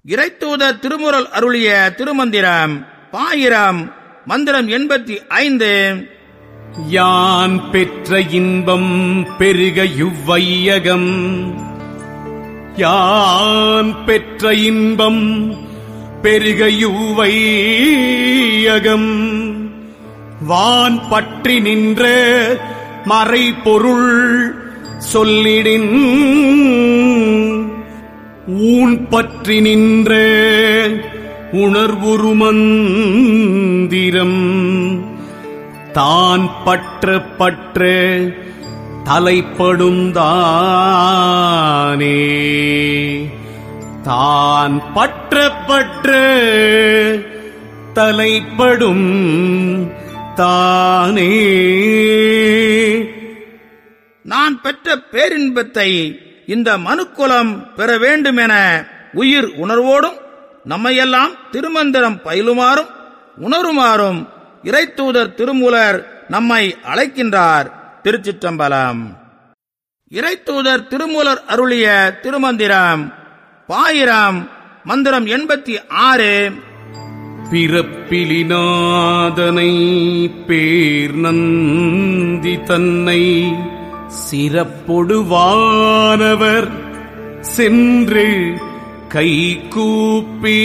இறைத்தூதர் திருமுறள் அருளிய திருமந்திரம் பாயிரம் மந்திரம் எண்பத்தி ஐந்து யான் பெற்ற இன்பம் பெருக இவ்வையகம் யான் பெற்ற இன்பம் பெருக இவ்வையகம் வான் பற்றி நின்ற மறைபொருள் சொல்லிடின் ஊன் பற்றி நின்ற உணர்வுரு மந்திரம் தான் பற்ற பற்ற தலைப்படும் தானே தான் பற்ற பற்ற தலைப்படும் தானே நான் பெற்ற பேரின்பத்தை இந்த மனுக்குலம் பெற வேண்டும் என உயிர் உணர்வோடும் நம்மையெல்லாம் திருமந்திரம் பயிலுமாறும் உணருமாறும் இறைத்தூதர் திருமூலர் நம்மை அழைக்கின்றார் திருச்சிற்றம்பலம் இறைத்தூதர் திருமூலர் அருளிய திருமந்திரம் பாயிரம் மந்திரம் எண்பத்தி ஆறு பிறப்பிலினாதனை பேர் நந்தி தன்னை சிறப்பொடுவானவர் சென்று கை கூப்பி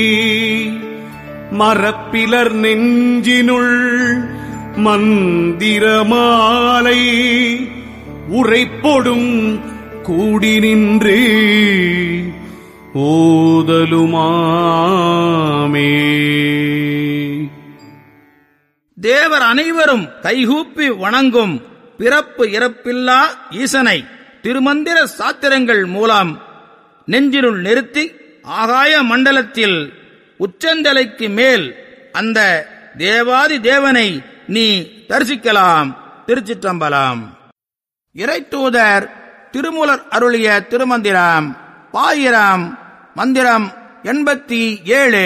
மரப்பிலர் நெஞ்சினுள் மந்திரமாலை உரைப்பொடும் கூடி நின்று ஓதலுமாமே தேவர் அனைவரும் கைகூப்பி வணங்கும் பிறப்பு இறப்பில்லா ஈசனை திருமந்திர சாத்திரங்கள் மூலம் நெஞ்சினுள் நிறுத்தி ஆகாய மண்டலத்தில் உச்சந்தலைக்கு மேல் அந்த தேவாதி தேவனை நீ தரிசிக்கலாம் திருச்சிற்றம்பலம் இறைத்தூதர் திருமூலர் அருளிய திருமந்திரம் பாயிரம் மந்திரம் எண்பத்தி ஏழு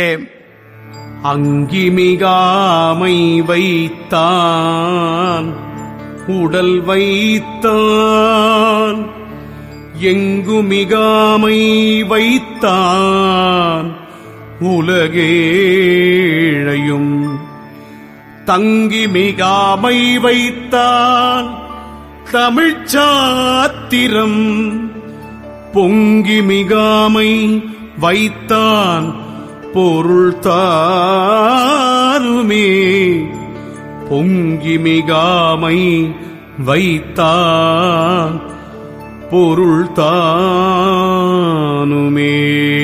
அங்கிமிகாமை வைத்தான் உடல் வைத்தான் எங்குமிகாமை வைத்தான் உலகேழையும் தங்கி மிகாமை வைத்தான் தமிழ்ச்சாத்திரம் பொங்கி மிகாமை வைத்தான் பொருள் தாருமே பொங்கி மிகாமை வைத்தான் பொருள் தானுமே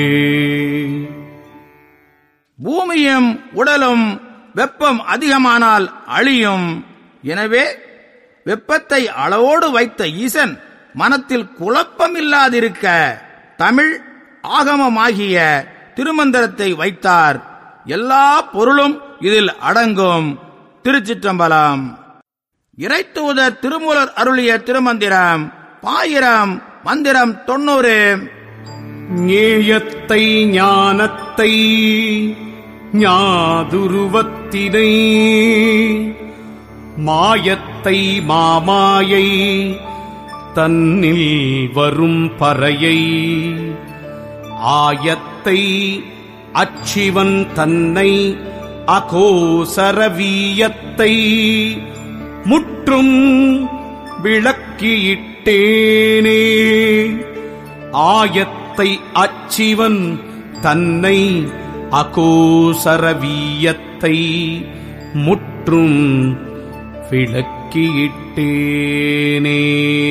பூமியும் உடலும் வெப்பம் அதிகமானால் அழியும் எனவே வெப்பத்தை அளவோடு வைத்த ஈசன் மனத்தில் குழப்பமில்லாதிருக்க தமிழ் ஆகமமாகிய திருமந்திரத்தை வைத்தார் எல்லா பொருளும் இதில் அடங்கும் திருச்சிற்றம்பலம் இறைத்தூதர் திருமூலர் அருளிய திருமந்திரம் பாயிரம் மந்திரம் தொண்ணூறு ஞேயத்தை ஞானத்தை ஞாதுருவத்தினை மாயத்தை மாமாயை தன்னில் வரும் பறையை ஆயத்தை அச்சிவன் தன்னை அகோசரவீயத்தை முற்றும் விளக்கியிட்டேனே ஆயத்தை அச்சிவன் தன்னை அகோசரவீயத்தை முற்றும் விளக்கியிட்டேனே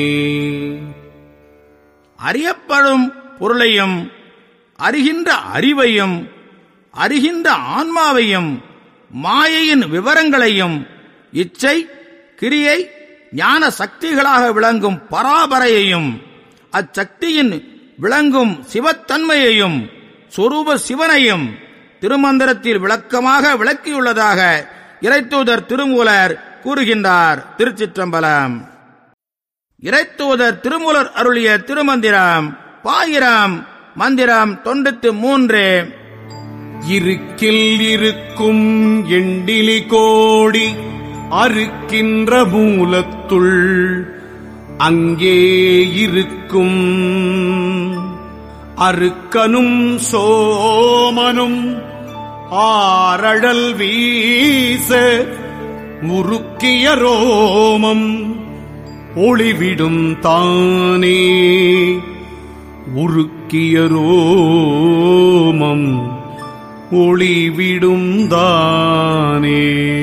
அறியப்படும் பொருளையும் அறிகின்ற அறிவையும் அறிகின்ற ஆன்மாவையும் மாயையின் விவரங்களையும் இச்சை கிரியை ஞான சக்திகளாக விளங்கும் பராபரையையும் அச்சக்தியின் விளங்கும் சிவத்தன்மையையும் சொரூப சிவனையும் திருமந்திரத்தில் விளக்கமாக விளக்கியுள்ளதாக இறைத்தூதர் திருமூலர் கூறுகின்றார் திருச்சிற்றம்பலம் இறைத்தூதர் திருமூலர் அருளிய திருமந்திரம் பாயிரம் மந்திரம் தொண்டத்து மூன்று இருக்கில் இருக்கும் எண்டிலி கோடி அறுக்கின்ற மூலத்துள் அங்கே இருக்கும் அருக்கனும் சோமனும் ஆரழல் வீச உருக்கிய ரோமம் ஒளிவிடும் தானே உருக்கிய ரோமம் ஒளிவிடும் தானே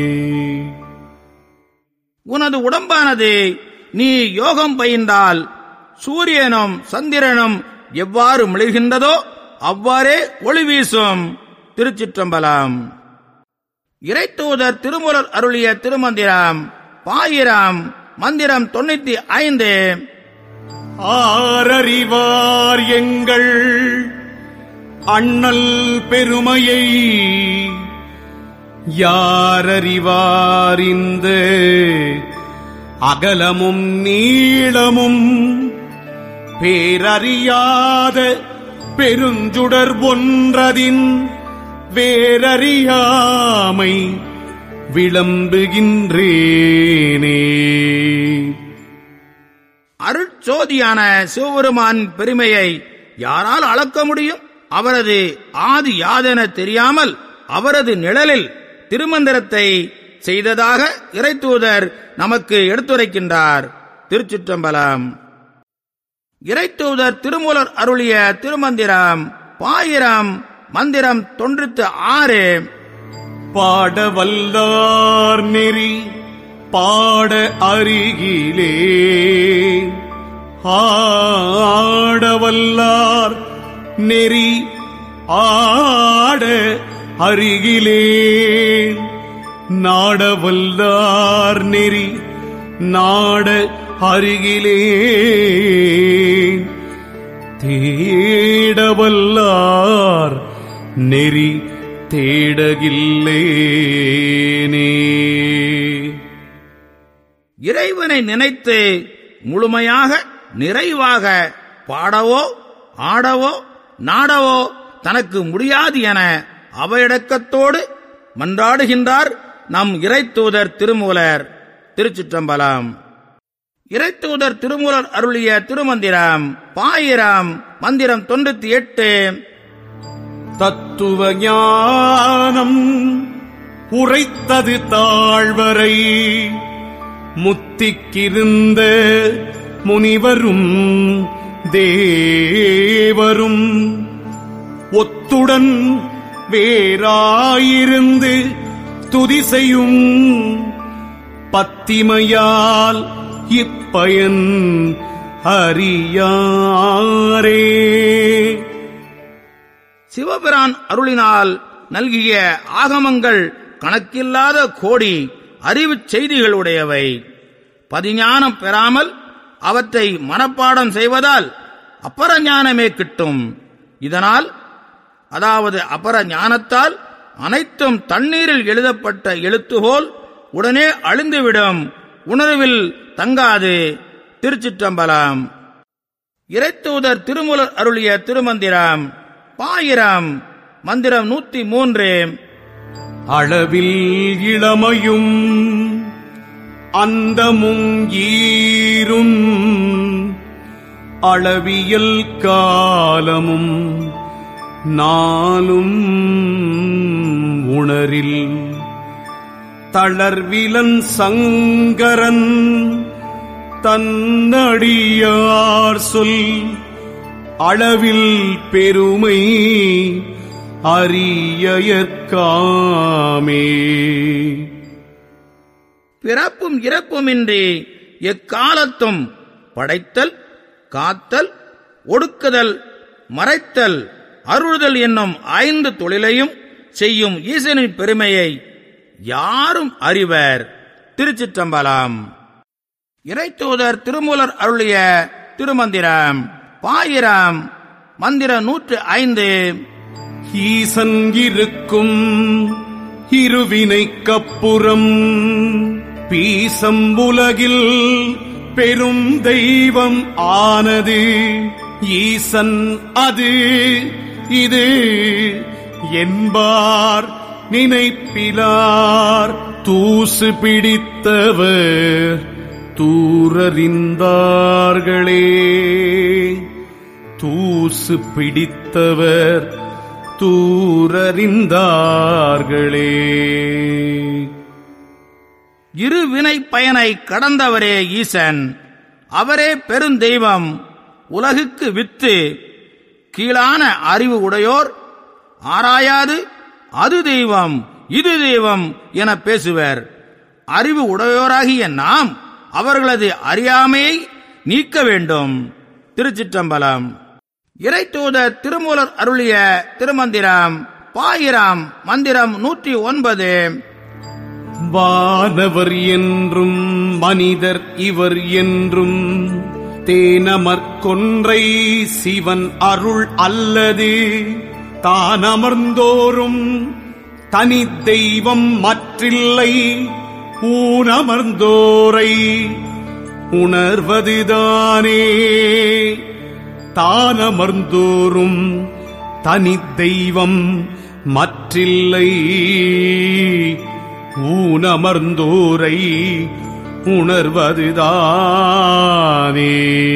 உனது உடம்பானது நீ யோகம் பயின்றால் சூரியனும் சந்திரனும் எவ்வாறு மிளிர்கின்றதோ அவ்வாறே ஒளி வீசும் திருச்சிற்றம்பலம் இறைத்தூதர் திருமுலர் அருளிய திருமந்திரம் பாயிரம் மந்திரம் தொண்ணூத்தி ஐந்து ஆரறிவார் எங்கள் அண்ணல் பெருமையை யாரறிவார் இந்த அகலமும் நீளமும் பேரறியாத பெருஞ்சுடர் ஒன்றதின் வேரறியாமை விளம்புகின்றேனே அருட்சோதியான சிவபெருமான் பெருமையை யாரால் அளக்க முடியும் அவரது ஆதி யாதென தெரியாமல் அவரது நிழலில் திருமந்திரத்தை செய்ததாக இறைத்தூதர் நமக்கு எடுத்துரைக்கின்றார் திருச்சிற்றம்பலம் இறைத்தூதர் திருமூலர் அருளிய திருமந்திரம் பாயிரம் மந்திரம் தொன்றுத்து ஆறு பாடவல்லார் நெறி பாட அருகிலே ஆடவல்லார் நெறி ஆட அருகிலே நாடவல்லார் நெறி நாட அருகிலே தேடவல்லார் நெறி தேடகில்லேனே இறைவனை நினைத்து முழுமையாக நிறைவாக பாடவோ ஆடவோ நாடவோ தனக்கு முடியாது என அவையடக்கத்தோடு மன்றாடுகின்றார் நம் இறைத்தூதர் திருமூலர் திருச்சிற்றம்பலம் இறைத்தூதர் திருமூலர் அருளிய திருமந்திரம் பாயிரம் மந்திரம் தொண்ணூத்தி எட்டு தத்துவ ஞானம் உரைத்தது தாழ்வரை முத்திக்கிருந்த முனிவரும் தேவரும் ஒத்துடன் வேறாயிருந்து துதி செய்யும் பத்திமையால் இப்பயன் அறியாரே சிவபிரான் அருளினால் நல்கிய ஆகமங்கள் கணக்கில்லாத கோடி அறிவுச் செய்திகளுடையவை பதிஞானம் பெறாமல் அவற்றை மனப்பாடம் செய்வதால் அப்பர ஞானமே கிட்டும் இதனால் அதாவது அபர ஞானத்தால் அனைத்தும் தண்ணீரில் எழுதப்பட்ட எழுத்துகோல் உடனே அழிந்துவிடும் உணர்வில் தங்காது திருச்சிற்றம்பலம் இறைத்தூதர் திருமுலர் அருளிய திருமந்திரம் பாயிரம் மந்திரம் நூத்தி மூன்று அளவில் இளமையும் அந்தமும் ஈரும் அளவியல் காலமும் நாளும் உணரில் தளர்விலன் சங்கரன் தன்னடியார் சொல் அளவில் பெருமை அறியற்காமே பிறப்பும் இறப்புமின்றி எக்காலத்தும் படைத்தல் காத்தல் ஒடுக்குதல் மறைத்தல் அருளுதல் என்னும் ஐந்து தொழிலையும் செய்யும் ஈசனின் பெருமையை யாரும் அறிவர் திருச்சிற்றம்பலம் இறைத்தூதர் திருமூலர் அருளிய திருமந்திரம் பாயிரம் மந்திரம் நூற்று ஐந்து ஈசன் இருக்கும் இருவினை கப்புறம் பீசம் உலகில் பெரும் தெய்வம் ஆனது ஈசன் அது இது என்பார் நினைப்பிலார் தூசு பிடித்தவர் தூரறிந்தார்களே தூசு பிடித்தவர் தூரறிந்தார்களே இரு வினை பயனை கடந்தவரே ஈசன் அவரே பெருந்தெய்வம் உலகுக்கு வித்து கீழான அறிவு உடையோர் ஆராயாது அது தெய்வம் இது தெய்வம் என பேசுவர் அறிவு உடையோராகிய நாம் அவர்களது அறியாமையை நீக்க வேண்டும் திருச்சிற்றம்பலம் இறைத்தூதர் திருமூலர் அருளிய திருமந்திரம் பாயிரம் மந்திரம் நூற்றி ஒன்பது வானவர் என்றும் மனிதர் இவர் என்றும் தேனமர் கொன்றை சிவன் அருள் அல்லது தானமர்ந்தோறும் தனி தெய்வம் மற்றில்லை ஊனமர்ந்தோரை உணர்வதுதானே தானமர்ந்தோறும் தனி தெய்வம் மற்றில்லை ஊனமர்ந்தோரை உணர்வதுதானே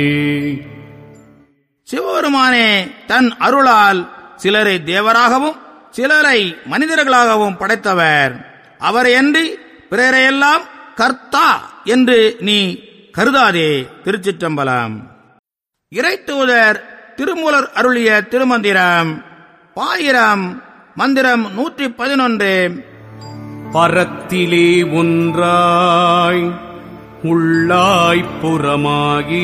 சிவபெருமானே தன் அருளால் சிலரை தேவராகவும் சிலரை மனிதர்களாகவும் படைத்தவர் அவரையன்றி பிறரையெல்லாம் கர்த்தா என்று நீ கருதாதே திருச்சிற்றம்பலம் இறைத்தூதர் திருமூலர் அருளிய திருமந்திரம் பாயிரம் மந்திரம் நூற்றி பதினொன்று பரத்திலே ஒன்றாய் உள்ளாய் புறமாகி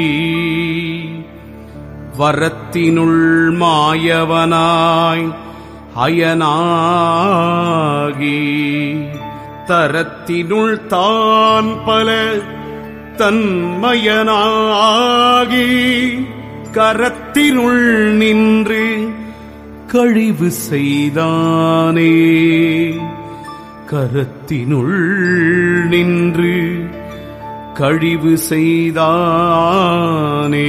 வரத்தினுள் மாயவனாய் அயனாகி தரத்தினுள் தான் பல தன்மயனாகி கரத்தினுள் நின்று கழிவு செய்தானே கரத்தினுள் நின்று கழிவு செய்தானே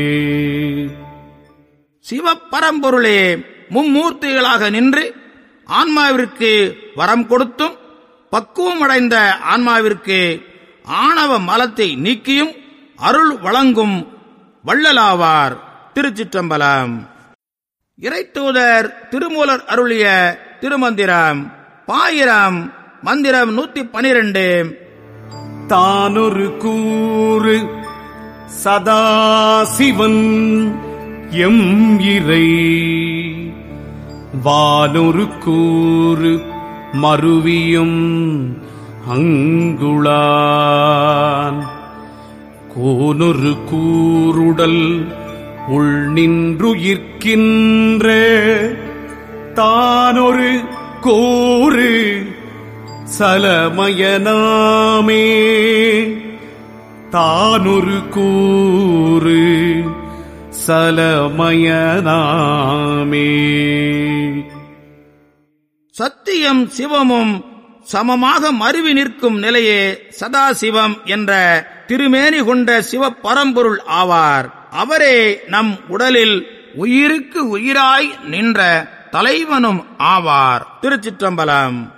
சிவப்பரம்பொருளே மும்மூர்த்திகளாக நின்று ஆன்மாவிற்கு வரம் கொடுத்தும் பக்குவமடைந்த ஆன்மாவிற்கு ஆணவ மலத்தை நீக்கியும் அருள் வழங்கும் வள்ளலாவார் திருச்சிற்றம்பலம் இறைத்தூதர் திருமூலர் அருளிய திருமந்திரம் பாயிரம் மந்திரம் நூத்தி பனிரெண்டு தானொரு கூறு சதாசிவன் எம் இறை வானொரு கூறு மருவியும் அங்குளான் கோனொரு கூருடல் உள் நின்றுயிர்க்கின்ற தானொரு கூறு சலமயனாமே தானொரு கூறு சலமயனாமே சத்தியம் சிவமும் சமமாக மருவி நிற்கும் நிலையே சதாசிவம் என்ற திருமேனி கொண்ட சிவபரம்பொருள் ஆவார் அவரே நம் உடலில் உயிருக்கு உயிராய் நின்ற தலைவனும் ஆவார் திருச்சிற்றம்பலம்